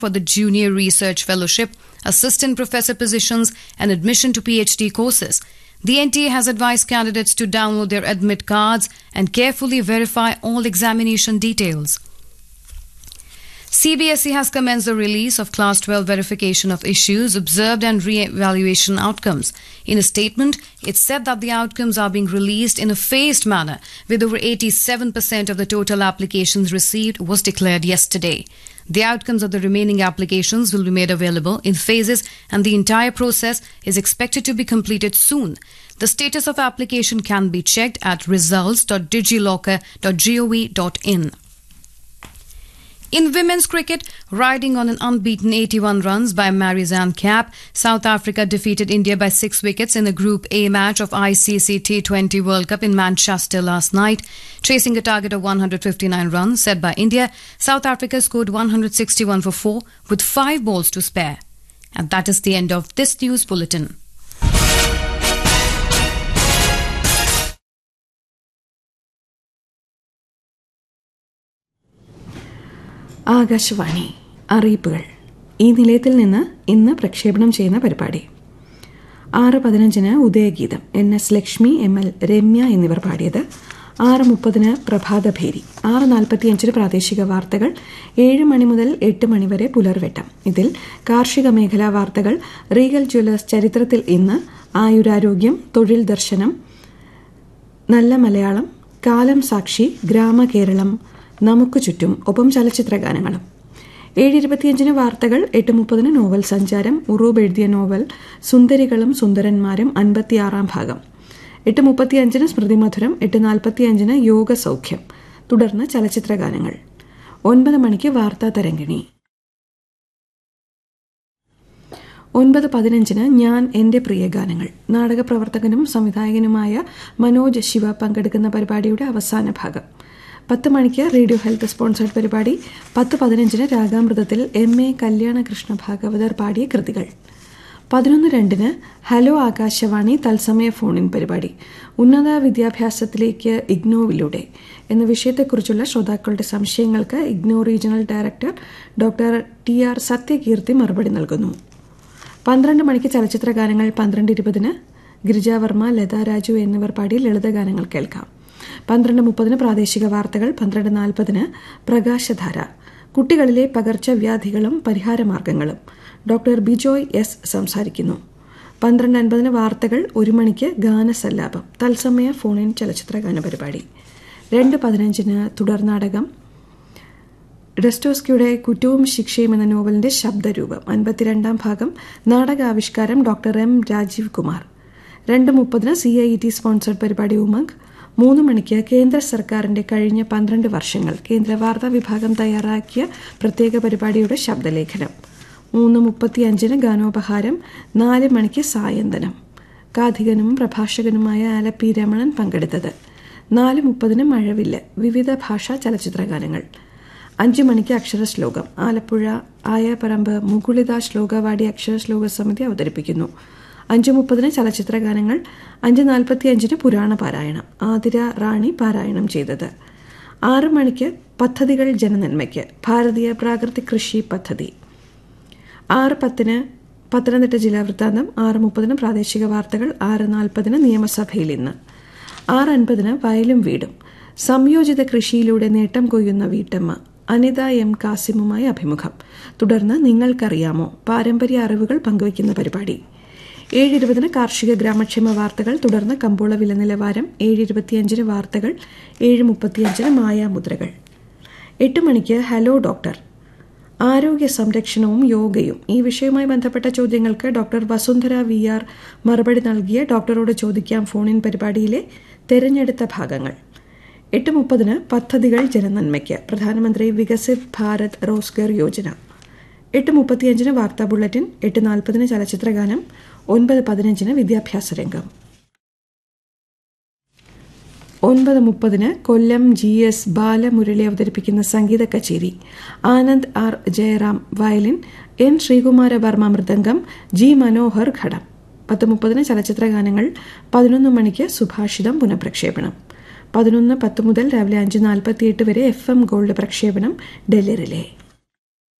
for the Junior Research Fellowship, Assistant Professor positions, and admission to PhD courses. The NTA has advised candidates to download their admit cards and carefully verify all examination details. CBSE has commenced the release of Class 12 verification of issues observed and re-evaluation outcomes. In a statement, it said that the outcomes are being released in a phased manner, with over 87% of the total applications received was declared yesterday. The outcomes of the remaining applications will be made available in phases and the entire process is expected to be completed soon. The status of application can be checked at results.digilocker.gov.in. In women's cricket, riding on an unbeaten 81 runs by Marizanne Cap, South Africa defeated India by six wickets in the Group A match of ICC T20 World Cup in Manchester last night. Chasing a target of 159 runs set by India, South Africa scored 161 for 4 with 5 balls to spare. And that is the end of this news bulletin. Akashvani അറിയിപ്പുകൾ ഈ നിലയത്തിൽ നിന്ന് ഇന്ന് പ്രക്ഷേപണം ചെയ്യുന്ന പരിപാടി ആറ് പതിനഞ്ചിന് ഉദയഗീതം N S Lakshmi M L Ramya എന്നിവർ പാടിയത് ആറ് മുപ്പതിന് പ്രഭാതഭേരി ആറ് നാൽപ്പത്തിയഞ്ചിന് പ്രാദേശിക വാർത്തകൾ ഏഴ് മണി മുതൽ എട്ട് മണി വരെ പുലർവെട്ടം ഇതിൽ കാർഷിക മേഖലാ വാർത്തകൾ റീഗൽ ജ്വല്ലേഴ്സ് ചരിത്രത്തിൽ ഇന്ന് ആയുരാരോഗ്യം തൊഴിൽ ദർശനം നല്ല മലയാളം കാലം സാക്ഷി ഗ്രാമകേരളം നമുക്ക് ചുറ്റും ഒപ്പം ചലച്ചിത്ര ഗാനങ്ങളും ഏഴ് ഇരുപത്തിയഞ്ചിന് വാർത്തകൾ എട്ട് മുപ്പതിന് നോവൽ സഞ്ചാരം ഉറൂബ് എഴുതിയ നോവൽ സുന്ദരികളും സുന്ദരന്മാരും അൻപത്തിയാറാം ഭാഗം എട്ട് മുപ്പത്തിയഞ്ചിന് സ്മൃതി മധുരം എട്ട് നാൽപ്പത്തിയഞ്ചിന് യോഗ സൗഖ്യം തുടർന്ന് ചലച്ചിത്ര ഗാനങ്ങൾ ഒൻപത് മണിക്ക് വാർത്താ തരംഗിണി ഒൻപത് പതിനഞ്ചിന് ഞാൻ എൻ്റെ പ്രിയ ഗാനങ്ങൾ നാടക പ്രവർത്തകനും സംവിധായകനുമായ മനോജ് ശിവ പങ്കെടുക്കുന്ന പരിപാടിയുടെ അവസാന ഭാഗം പത്ത് മണിക്ക് റേഡിയോ ഹെൽത്ത് സ്പോൺസേഡ് പരിപാടി പത്ത് പതിനഞ്ചിന് രാഗാമൃതത്തിൽ എം എ കല്യാണകൃഷ്ണ ഭാഗവതർ പാടിയ കൃതികൾ പതിനൊന്ന് രണ്ടിന് ഹലോ ആകാശവാണി തത്സമയ ഫോണിൻ പരിപാടി ഉന്നത വിദ്യാഭ്യാസത്തിലേക്ക് ഇഗ്നോവിലൂടെ എന്ന വിഷയത്തെക്കുറിച്ചുള്ള ശ്രോതാക്കളുടെ സംശയങ്ങൾക്ക് IGNOU regional director doctor T R Sathyakeerthi മറുപടി നൽകുന്നു പന്ത്രണ്ട് മണിക്ക് ചലച്ചിത്ര ഗാനങ്ങൾ പന്ത്രണ്ട് ഇരുപതിന് ഗിരിജാവർമ്മ ലത രാജു എന്നിവർ പാടി ലളിതഗാനങ്ങൾ കേൾക്കാം പന്ത്രണ്ട് മുപ്പതിന് പ്രാദേശിക വാർത്തകൾ പന്ത്രണ്ട് നാൽപ്പതിന് പ്രകാശധാര കുട്ടികളിലെ പകർച്ചവ്യാധികളും പരിഹാരമാർഗങ്ങളും ഡോക്ടർ ബിജോയ് എസ് സംസാരിക്കുന്നു പന്ത്രണ്ട് അൻപതിന് വാർത്തകൾ ഒരു മണിക്ക് ഗാനസല്ലാപം തത്സമയ ഫോൺ ഇൻ ചലച്ചിത്ര ഗാന പരിപാടി രണ്ട് പതിനഞ്ചിന് തുടർനാടകം ഡെസ്റ്റോസ്കിയുടെ കുറ്റവും ശിക്ഷയും എന്ന നോവലിന്റെ ശബ്ദരൂപം അൻപത്തിരണ്ടാം ഭാഗം നാടകാവിഷ്കാരം ഡോക്ടർ എം രാജീവ് കുമാർ രണ്ട് മുപ്പതിന് സി ഐ ടി സ്പോൺസർഡ് പരിപാടി ഉമംഗ് മൂന്ന് മണിക്ക് കേന്ദ്ര സർക്കാരിന്റെ കഴിഞ്ഞ പന്ത്രണ്ട് വർഷങ്ങൾ കേന്ദ്ര വാർത്താ വിഭാഗം തയ്യാറാക്കിയ പ്രത്യേക പരിപാടിയുടെ ശബ്ദലേഖനം മൂന്ന് മുപ്പത്തിയഞ്ചിന് ഗാനോപഹാരം നാല് മണിക്ക് സായന്തനം കാഥികനും പ്രഭാഷകനുമായ ആലപ്പി രമണൻ പങ്കെടുത്തത് നാല് മുപ്പതിന് മഴവില്ല് വിവിധ ഭാഷാ ചലച്ചിത്ര ഗാനങ്ങൾ അഞ്ചു മണിക്ക് അക്ഷരശ്ലോകം ആലപ്പുഴ ആയപറമ്പ് മുകുളിത ശ്ലോകവാടി അക്ഷരശ്ലോക സമിതി അവതരിപ്പിക്കുന്നു അഞ്ചു മുപ്പതിന് ചലച്ചിത്ര ഗാനങ്ങൾ അഞ്ച് നാൽപ്പത്തി അഞ്ചിന് പുരാണ പാരായണം ആതിര റാണി പാരായണം ചെയ്തത് ആറ് മണിക്ക് പദ്ധതികൾ ജനനന്മയ്ക്ക് ഭാരതീയ പ്രാകൃതിക് കൃഷി പദ്ധതി ആറ് പത്തിന് പത്തനംതിട്ട ജില്ലാ വൃത്താന്തം ആറ് മുപ്പതിന് പ്രാദേശിക വാർത്തകൾ ആറ് നാൽപ്പതിന് നിയമസഭയിൽ ഇന്ന് ആറ് അൻപതിന് വയലും വീടും സംയോജിത കൃഷിയിലൂടെ നേട്ടം കൊയ്യുന്ന വീട്ടമ്മ അനിത എം കാസിമുമായി അഭിമുഖം തുടർന്ന് നിങ്ങൾക്കറിയാമോ പാരമ്പര്യ അറിവുകൾ പങ്കുവയ്ക്കുന്ന പരിപാടി ഏഴ് ഇരുപതിന് കാർഷിക ഗ്രാമക്ഷേമ വാർത്തകൾ തുടർന്ന് കമ്പോള വില നിലവാരം ഏഴ് ഇരുപത്തിയഞ്ചിന് വാർത്തകൾ ഏഴ് മുപ്പത്തിയഞ്ചിന് മായാമുദ്രകൾ എട്ട് മണിക്ക് ഹലോ ഡോക്ടർ ആരോഗ്യ സംരക്ഷണവും യോഗയും ഈ വിഷയവുമായി ബന്ധപ്പെട്ട ചോദ്യങ്ങൾക്ക് ഡോക്ടർ വസുന്ധര വി ആർ മറുപടി നൽകിയ ഡോക്ടറോട് ചോദിക്കാം ഫോണിൻ പരിപാടിയിലെ തെരഞ്ഞെടുത്ത ഭാഗങ്ങൾ എട്ട് മുപ്പതിന് പദ്ധതികൾ ജനനന്മയ്ക്ക് പ്രധാനമന്ത്രി വികസിത് ഭാരത് റോസ്ഗർ യോജന എട്ട് മുപ്പത്തിയഞ്ചിന് വാർത്താ ബുള്ളറ്റിൻ എട്ട് നാൽപ്പതിന് ചലച്ചിത്ര ഗാനം ഒൻപത് പതിനഞ്ചിന് വിദ്യാഭ്യാസ രംഗം ഒൻപത് മുപ്പതിന് കൊല്ലം ജി എസ് ബാലമുരളി അവതരിപ്പിക്കുന്ന സംഗീത കച്ചേരി Anand R Jayaram violin N Sreekumara Varma മൃദംഗം ജി മനോഹർ ഘടം പത്ത് മുപ്പതിന് ചലച്ചിത്ര ഗാനങ്ങൾ പതിനൊന്ന് മണിക്ക് സുഭാഷിതം പുനഃപ്രക്ഷേപണം പതിനൊന്ന് പത്ത് മുതൽ രാവിലെ അഞ്ച് നാൽപ്പത്തിയെട്ട് വരെ എഫ് എം ഗോൾഡ് പ്രക്ഷേപണം ഡൽഹി റിലേ